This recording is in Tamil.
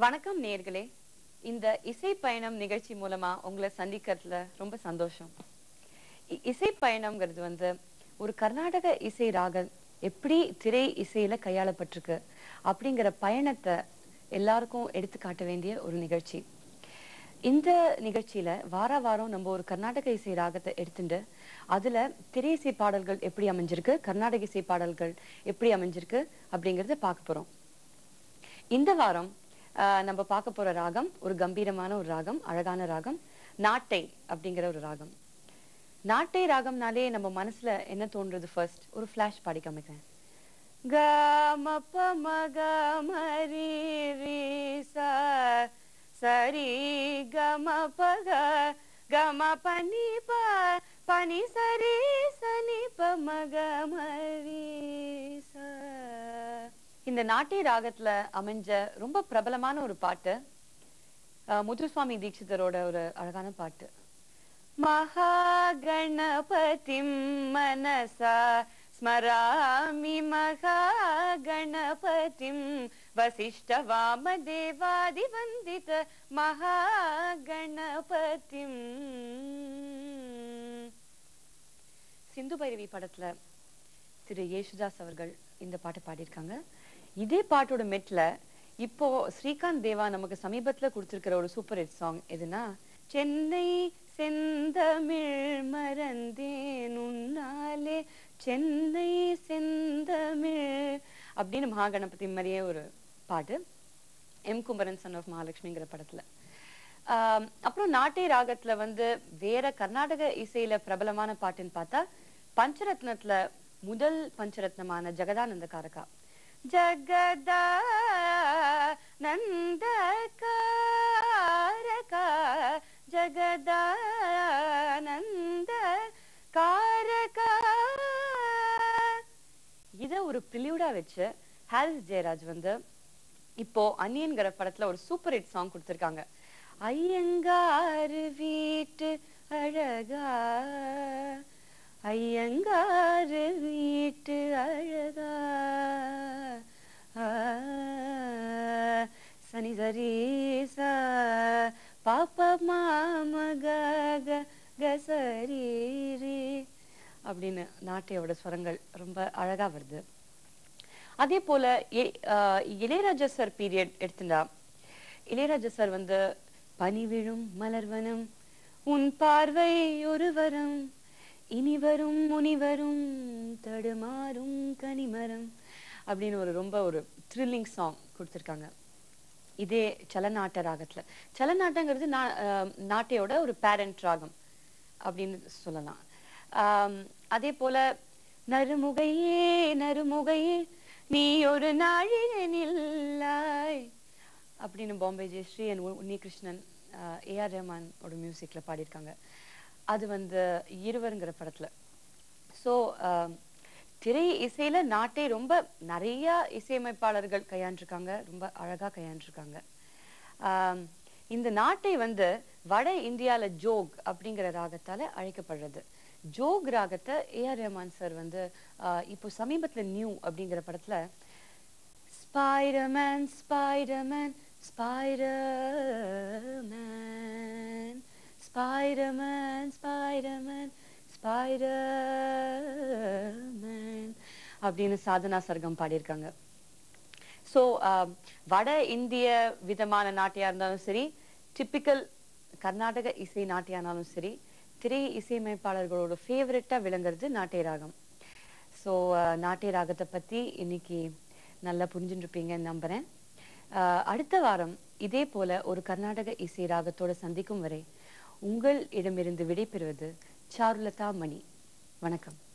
வணக்கம் நேர்களே இந்த இசை பயணம் நிகழ்ச்சி மூலமா உங்களை சந்திக்கிறதுல ரொம்ப சந்தோஷம் இ- இசை பயணம்ங்கிறது வந்து ஒரு கர்நாடக இசை ராகம் எப்படி திரை இசையில கையாளப்பட்டிருக்கு அப்படிங்கிற பயணத்தை எல்லாருக்கும் எடுத்து காட்ட வேண்டிய ஒரு நிகழ்ச்சி இந்த நிகழ்ச்சியில வார வாரம் நம்ம ஒரு கர்நாடக இசை ராகத்தை எடுத்துட்டு அதுல திரை இசை பாடல்கள் எப்படி அமைஞ்சிருக்கு கர்நாடக இசை பாடல்கள் எப்படி அமைஞ்சிருக்கு அப்படிங்கறத பார்க்க போறோம் இந்த வாரம் ஆஹ், நம்ம பார்க்க போற ராகம் ஒரு கம்பீரமான ஒரு ராகம் அழகான ராகம் நாட்டை அப்படிங்கிற ஒரு ராகம் நாட்டை ராகம்னாலே நம்ம மனசுல என்ன தோன்றது ஃபர்ஸ்ட் ஒரு ஃபிளாஷ் பாடி காமிக்கிறேன் க ம ப ம க ம ரி ரி ச சரி க ம ப க க ம ப நி ப ப நி சரி ச நி ப ம க ம ரி ச இந்த நாட்டிய ராகத்துல அமைஞ்ச ரொம்ப பிரபலமான ஒரு பாட்டு அஹ், முத்துசுவாமி தீட்சிதரோட ஒரு அழகான பாட்டு महागणपतिं मनसा स्मरामि महागणपतिं वसिष्ठवामदेवादिवन्दित महागणपतिम् சிந்து பைரவி படத்துல திரு யேசுதாஸ் அவர்கள் இந்த பாட்டை பாடியிருக்காங்க இதே பாட்டோட மெட்ல இப்போ ஸ்ரீகாந்த் தேவா நமக்கு சமீபத்துல கொடுத்திருக்கிற ஒரு சூப்பர் ஹிட் சாங் எதுனா சென்னை செந்தமிழ் மறந்தேன் உன்னாலே சென்னை செந்தமிழ் அப்படின்னு மகாகணபதி மாதிரியே ஒரு பாட்டு எம் குமரன் சன் ஆஃப் மகாலட்சுமிங்கிற படத்துல ஆம், அப்புறம் நாட்டை ராகத்துல வந்து வேற கர்நாடக இசையில பிரபலமான பாட்டுன்னு பார்த்தா பஞ்சரத்னத்துல முதல் பஞ்சரத்னமான ஜெகதானந்த காரகா ஜகதா நந்த காரகா ஜகதானந்த காரகா இத ஒரு பிலியூடா வச்சு ஹாரிஸ் ஜெயராஜ் வந்து இப்போ அன்னியன்கிற படத்துல ஒரு சூப்பர் ஹிட் சாங் கொடுத்திருக்காங்க ஐயங்காரு வீட்டு அழகா ஐயங்காரு வீட்டு அழகா ஆ, சனி சரி சா பாப்ப மாம க க க சரி ரி அப்படின்னு நாட்டையோட ஸ்வரங்கள் ரொம்ப அழகா வருது அதே போல இ- ஆஹ் இளையராஜா சார் பீரியட் எடுத்துட்டா இளையராஜா சார் வந்து பனி விழும் மலர்வனம் உன் பார்வை ஒரு வரம் இனி வரும் முனிவரும் தடுமாறும் கனிமரம் அப்படின்னு ஒரு ரொம்ப ஒரு த்ரில்லிங் சாங் கொடுத்திருக்காங்க இதே சலநாட்ட ராகத்துல சலநாட்டங்கிறது நா- ஆஹ் நாட்டையோட ஒரு பேரண்ட் ராகம் அப்படின்னு சொல்லலாம் ஆம், அதே போல நறுமுகையே நறுமுகையே நீ ஒரு நாழினில்லாய் அப்படின்னு பாம்பே ஜெயஸ்ரீ அண்ட் உன்னிகிருஷ்ணன் ஏஆர் ரஹ்மான் ஒரு மியூசிக்ல பாடியிருக்காங்க அது வந்து இருவருங்கிற படத்துல ஸோ திரை இசையில நாட்டை ரொம்ப நிறைய இசையமைப்பாளர்கள் கையாண்டிருக்காங்க ரொம்ப அழகா கையாண்டிருக்காங்க ஆம், இந்த நாட்டை வந்து வட இந்தியால ஜோக் அப்படிங்கிற ராகத்தால அழைக்கப்படுறது ஜோக் ராகத்தை ஏஆர் ரஹ்மான் சார் வந்து ஆஹ், இப்போ சமீபத்துல நியூ அப்படிங்கிற படத்துல Spiderman Spiderman Spiderman Spiderman Spiderman Spiderman அப்படின்னு சாதனா சர்க்கம் பாடியிருக்காங்க ஸோ வட இந்திய விதமான நாட்டியா இருந்தாலும் சரி டிப்பிக்கல் கர்நாடக இசை நாட்டியா இருந்தாலும் சரி திரை இசையமைப்பாளர்களோட ஃபேவரட்டா விளங்குறது நாட்டிய ராகம் ஸோ நாட்டிய ராகத்தை பத்தி இன்னைக்கு நல்லா புரிஞ்சுட்டு இருப்பீங்கன்னு நம்புறேன் அஹ், அடுத்த வாரம் இதே போல ஒரு கர்நாடக இசை ராகத்தோட சந்திக்கும் வரை உங்கள் இடமிருந்து விடைபெறுவது சாருலதா மணி வணக்கம்